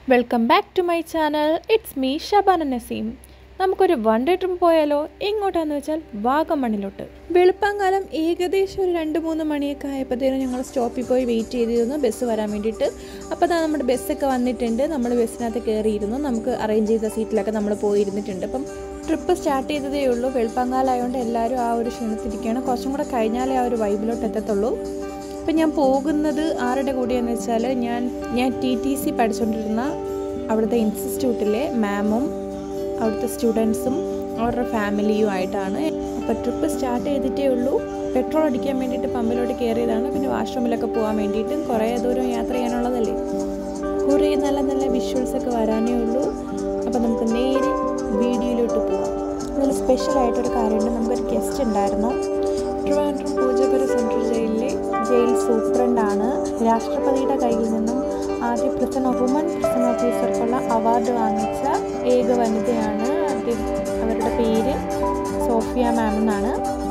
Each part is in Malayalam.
Welcome back to my channel it's me Shabana Naseem നമുക്കൊരു വൺ ഡേ ട്രിപ്പ് പോയാലോ എങ്ങോട്ടാന്ന് വെച്ചാൽ വാഗമണ്ണിലോട്ട് വെളുപ്പാങ്കാലം ഏകദേശം ഒരു രണ്ട് മൂന്ന് മണിയൊക്കെ ആയപ്പോഴത്തേനും ഞങ്ങൾ സ്റ്റോപ്പിൽ പോയി വെയിറ്റ് ചെയ്തിരുന്നു ബസ് വരാൻ വേണ്ടിയിട്ട് അപ്പോൾ അതാ നമ്മുടെ ബസ്സൊക്കെ വന്നിട്ടുണ്ട് നമ്മൾ ബസ്സിനകത്ത് കയറിയിരുന്നു നമുക്ക് അറേഞ്ച് ചെയ്ത സീറ്റിലൊക്കെ നമ്മൾ പോയിരുന്നിട്ടുണ്ട് അപ്പം ട്രിപ്പ് സ്റ്റാർട്ട് ചെയ്തതേ ഉള്ളൂ വെളുപ്പാങ്കാലമായതുകൊണ്ട് എല്ലാവരും ആ ഒരു ക്ഷീണത്തിരിക്കുകയാണ് കുറച്ചും കൂടെ കഴിഞ്ഞാലേ ആ ഒരു വൈബിലോട്ട് എത്തത്തുള്ളൂ അപ്പം ഞാൻ പോകുന്നത് ആരുടെ കൂടെയെന്ന് വെച്ചാൽ ഞാൻ ഞാൻ ടി ടി സി പഠിച്ചുകൊണ്ടിരുന്ന അവിടുത്തെ ഇൻസ്റ്റിറ്റ്യൂട്ടിലെ മാമും അവിടുത്തെ സ്റ്റുഡൻസും അവരുടെ ഫാമിലിയും ആയിട്ടാണ് അപ്പോൾ ട്രിപ്പ് സ്റ്റാർട്ട് ചെയ്തിട്ടേ ഉള്ളൂ പെട്രോൾ അടിക്കാൻ വേണ്ടിയിട്ട് പമ്പിലോട്ട് കയറിയതാണ് പിന്നെ വാഷ്റൂമിലൊക്കെ പോകാൻ വേണ്ടിയിട്ടും കുറേ ദൂരം യാത്ര ചെയ്യാനുള്ളതല്ലേ കുറേ നല്ല നല്ല വിഷ്വൽസ് ഒക്കെ വരാനേ ഉള്ളൂ അപ്പോൾ നമുക്ക് നേരെ വീഡിയോയിലോട്ട് പോകാം അതിൽ സ്പെഷ്യലായിട്ടൊരു കാര്യമുണ്ട് നമുക്കൊരു ഗസ്റ്റ് ഉണ്ടായിരുന്നു ട്രിവാൻഡ്രം പൂജപ്പുര സെൻട്രൽ ജയിലിലെ ജയിൽ സൂപ്രണ്ടാണ് രാഷ്ട്രപതിയുടെ കയ്യിൽ നിന്നും ആദ്യ പ്രിസൺ വുമൺ പ്രിസൺ ഓഫീസർക്കുള്ള അവാർഡ് വാങ്ങിച്ച ഏക വനിതയാണ് അദ്ദേഹം അവരുടെ പേര് സോഫിയ മാം എന്നാണ്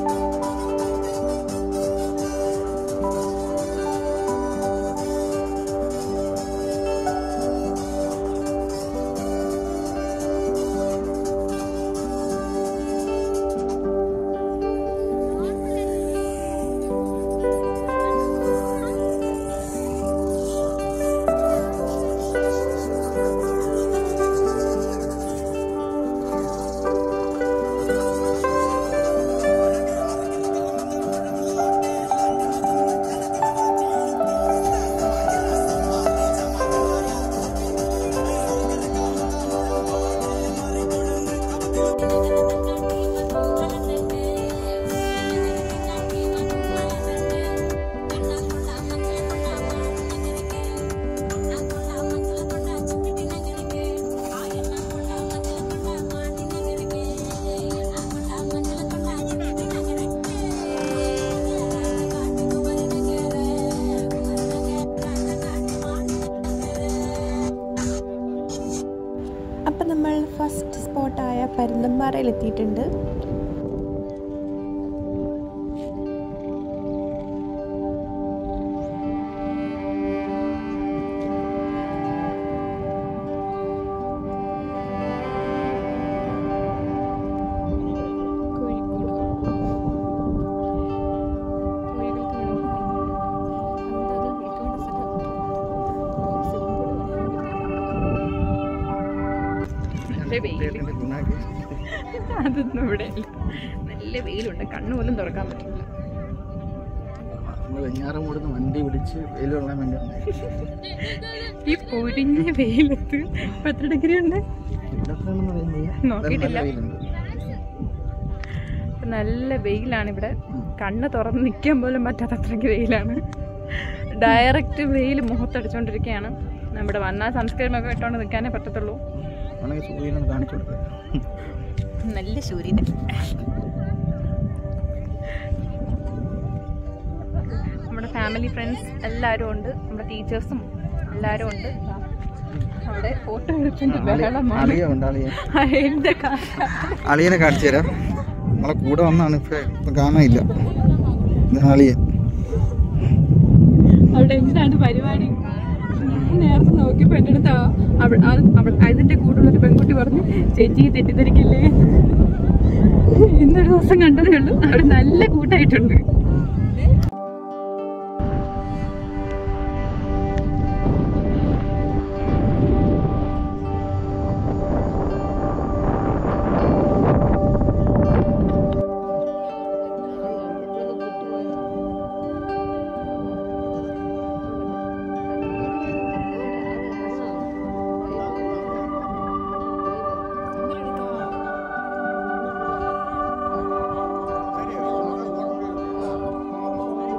അപ്പം നമ്മൾ ഫസ്റ്റ് സ്പോട്ടായ പരുന്തമ്പാറയിൽ എത്തിയിട്ടുണ്ട് അതൊന്നും ഇവിടെ ഇല്ല നല്ല വെയിലുണ്ട് കണ്ണു പോലും തുറക്കാൻ പറ്റില്ല നമ്മൾ വെഞ്ഞാറമൂട് നിന്ന് വണ്ടി പിടിച്ച് വെയിൽ കൊള്ളാൻ വേണ്ടി വന്നേ. ഈ പൊരിഞ്ഞ വെയിലത്ത് ഇപ്പൊ എത്ര ഡിഗ്രി ഉണ്ട് ഇവിടെ എത്രയാണെന്ന് അറിയുന്നില്ല. നോക്കിയിട്ടില്ല. നല്ല വെയിലുണ്ട്. ഇപ്പൊ നല്ല വെയിലാണ് ഇവിടെ കണ്ണ് തുറന്ന് നിൽക്കാൻ പോലും പറ്റാത്ത അത്രയ്ക്ക് വെയിലാണ് ഡയറക്റ്റ് വെയിൽ മുഖത്തടിച്ചോണ്ടിരിക്കുകയാണ് നമ്മുടെ വന്നാൽ സംസ്കരണമൊക്കെ ഇട്ടുകൊണ്ട് നിൽക്കാനേ പറ്റത്തുള്ളൂ വേണമെങ്കിൽ സൂര്യനൊന്ന് കാണിച്ചു കൊടുക്കുക നല്ല സൂര്യന് നമ്മുടെ ഫാമിലി ഫ്രണ്ട്സ് എല്ലാവരും ഉണ്ട് നമ്മുടെ ടീച്ചേഴ്സും എല്ലാവരും ഉണ്ട് അവിടെ ഫോട്ടോ എടുത്തിന്റെ ബഹളമാണ് അളിയ ഉണ്ട് അളിയ എന്റെ കാക്ക അളിയനെ കാണിച്ചു തരാം നമ്മളെ കൂടെ വന്നാണ് ഇപ്പൊ ഇപ്പൊ കാണാനില്ല ഇതാണ് അളിയൻ അവിടെ എന്താണ് പരിപാടി ഞാൻ നേരത്തെ നോക്കിയപ്പോ എൻ്റെ അടുത്ത് ആ- അവ- ആ- അവൾ- അതിന്റെ കൂടുള്ള ഒരു പെൺകുട്ടി പറഞ്ഞു ചേച്ചി തെറ്റിദ്ധരിക്കില്ലേ ഇന്നൊരു ദിവസം കണ്ടതേ ഉള്ളൂ അവിടെ നല്ല കൂട്ടായിട്ടുണ്ട് ആ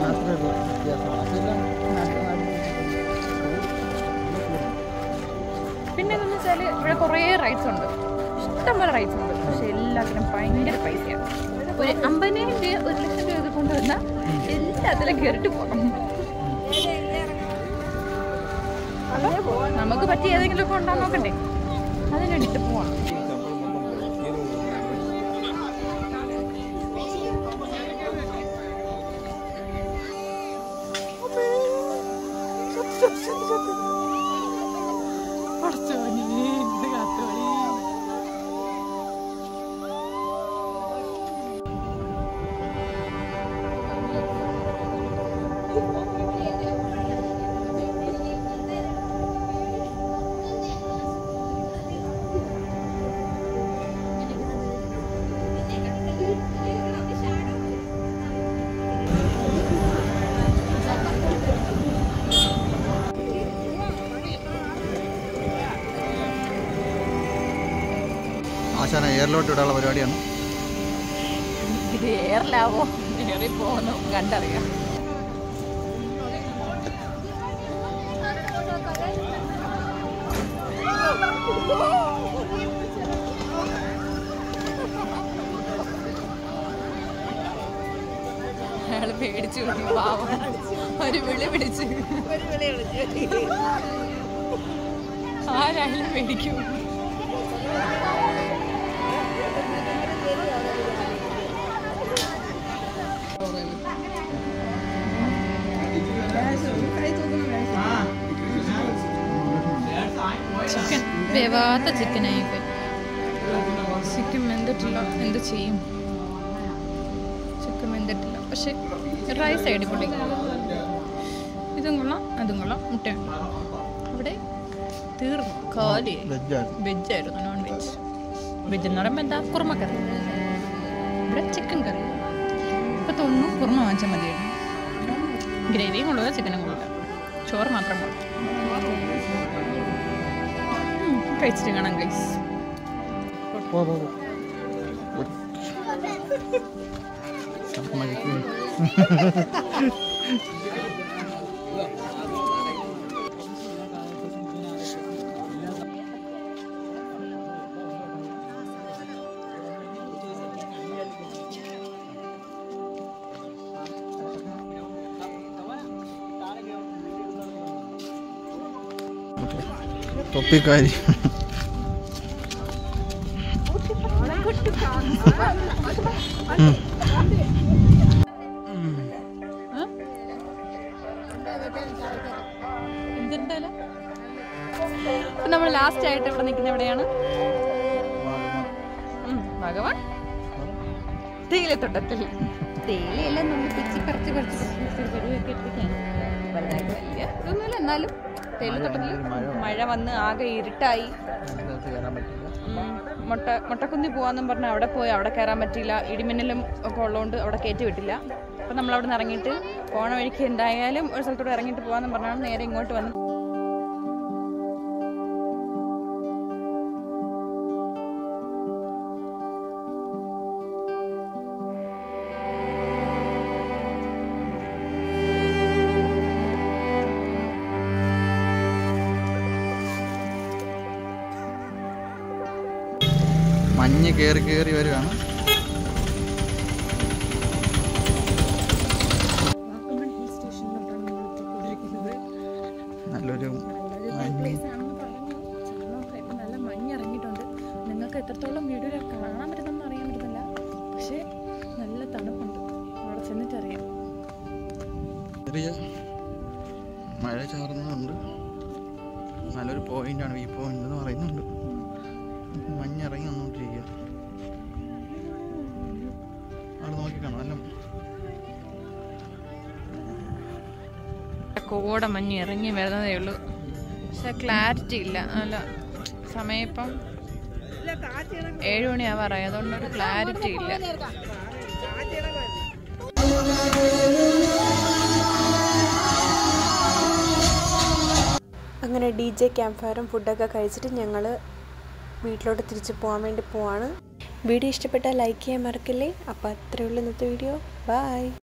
മാത്രമേ ഉള്ളൂ വ്യത്യാസം അതെല്ലാം പിന്നെ എന്ന് വെച്ചാൽ ഇവിടെ കുറേ റൈഡ്സ് ഉണ്ട് ഇഷ്ടംപോലെ റൈഡ്സ് ഉണ്ട് പക്ഷെ എല്ലാത്തിനും ഭയങ്കര പൈസയാണ് ഒരു അമ്പതിനായിരം രൂപ ഒരു ലക്ഷം രൂപ ഇത് കൊണ്ടുവന്നാൽ എല്ലാത്തിലും കയറിട്ട് പോകണം അപ്പൊ നമുക്ക് പറ്റിയ ഏതെങ്കിലും ഒക്കെ ഉണ്ടാകാൻ നോക്കണ്ടേ അതിന് വേണ്ടിയിട്ട് പോവാം ആശാന എയറിലോട്ട് വിടാനുള്ള പരിപാടിയാണ് ഇത് ഏറിലാവോ ഏറി പോകുന്നു കണ്ടറിയാം അയാള് പേടിച്ചു പോയി, പാവം ഒരു വിളി പിടിച്ച് ആരായാലും പേടിക്കും ചിക്കൻ വേവാത്ത ചിക്കനായി പോയി ചിക്കൻ വെന്തിട്ടില്ല എന്ത് ചെയ്യും ചിക്കൻ വെന്തിട്ടില്ല പക്ഷെ റൈസ് അടിപൊളി ഇതും കൊള്ളാം അതും കൊള്ളാം മുട്ടയുണ്ട് അവിടെ തീർന്നു കാലി വെജാണ് വെജായിരുന്നു നോൺ വെജ് വെജ് എന്ന് പറയുമ്പോൾ എന്താ കുറുമക്കറി ഇവിടെ ചിക്കൻ കറി ഇപ്പം തോന്നുന്നു കുറുമ വാങ്ങിച്ചാൽ മതിയായിരുന്നു ഗ്രേവിയും കൊള്ളുക ചിക്കനും കൊള്ളുക ചോറ് മാത്രം കൊള്ളും കഴിച്ചിട്ട് കാണാം ഗൈസ് പോ പോ പോ. ഒരു- സമ്മതിക്കും. തൊപ്പിക്കാരി ഉം. നമ്മൾ ലാസ്റ്റ് ആയിട്ട് ഇവിടെ നിൽക്കുന്ന എവിടെയാണ് ഉം, ഭഗവാൻ തേയിലത്തോട്ടത്തിൽ തേയിലയെല്ലാം നമ്മൾ പിച്ചി പറിച്ച് പറിച്ച് പറിച്ച് പരുവൊക്കെ ഇട്ടിരിക്കുകയാണ് വലുതായിട്ട് വലിയ ഇതൊന്നുമില്ല എന്നാലും തേയിലത്തോട്ടത്തിൽ മഴ വന്ന് ആകെ ഇരുട്ടായി ഇതിനകത്ത് കയറാൻ പറ്റില്ല ഉം, മൊട്ട മൊട്ടക്കുന്നി പോവാന്നും പറഞ്ഞ് അവിടെ പോയി അവിടെ കയറാൻ പറ്റിയില്ല ഇടിമിന്നലും ഒക്കെ ഉള്ളതുകൊണ്ട് അവിടെ കയറ്റി വിട്ടില്ല അപ്പം നമ്മൾ അവിടെ നിന്ന് ഇറങ്ങിയിട്ട് പോണ വഴിക്ക് എന്തായാലും ഒരു സ്ഥലത്തോട്ട് ഇറങ്ങിയിട്ട് പോകാമെന്ന് പറഞ്ഞാണ് നേരെ ഇങ്ങോട്ട് വന്ന് മഞ്ഞ് കയറി കയറി വരുവാണ് നല്ലൊരു മഞ്ഞ് നല്ല മഞ്ഞ് ഇറങ്ങിയിട്ടുണ്ട് നിങ്ങൾക്ക് എത്രത്തോളം വീഡിയോ കാണാൻ പറ്റുന്നെന്ന് അറിയാൻ പറ്റുന്നില്ല പക്ഷേ നല്ല തണുപ്പുണ്ട് അവിടെ ചെന്നിട്ടറിയാം ചെറിയ മഴ ചാറുന്നുണ്ട് നല്ലൊരു പോയിന്റാണ് ഈ പോയിന്റ് എന്ന് പറയുന്നുണ്ട് മഞ്ഞ് ഇറങ്ങി വന്നുകൊണ്ടിരിക്കുക അവിടെ നോക്കിക്കാണോ നല്ല കോട മഞ്ഞ് ഇറങ്ങി വരുന്നതേ ഉള്ളൂ പക്ഷെ ക്ലാരിറ്റി ഇല്ല അല്ല സമയം ഇപ്പം ഏഴ് മണി ആവാറായി അതുകൊണ്ട് ഒരു ക്ലാരിറ്റി ഇല്ല അങ്ങനെ ഡി ജെ ക്യാമ്പ് ഫയറും ഫുഡൊക്കെ കഴിച്ചിട്ട് ഞങ്ങൾ വീട്ടിലോട്ട് തിരിച്ചു പോകാൻ വേണ്ടി പോവാണ് വീഡിയോ ഇഷ്ടപ്പെട്ടാൽ ലൈക്ക് ചെയ്യാൻ മറക്കില്ലേ അപ്പോൾ അത്രയേ ഉള്ളൂ ഇന്നത്തെ വീഡിയോ ബൈ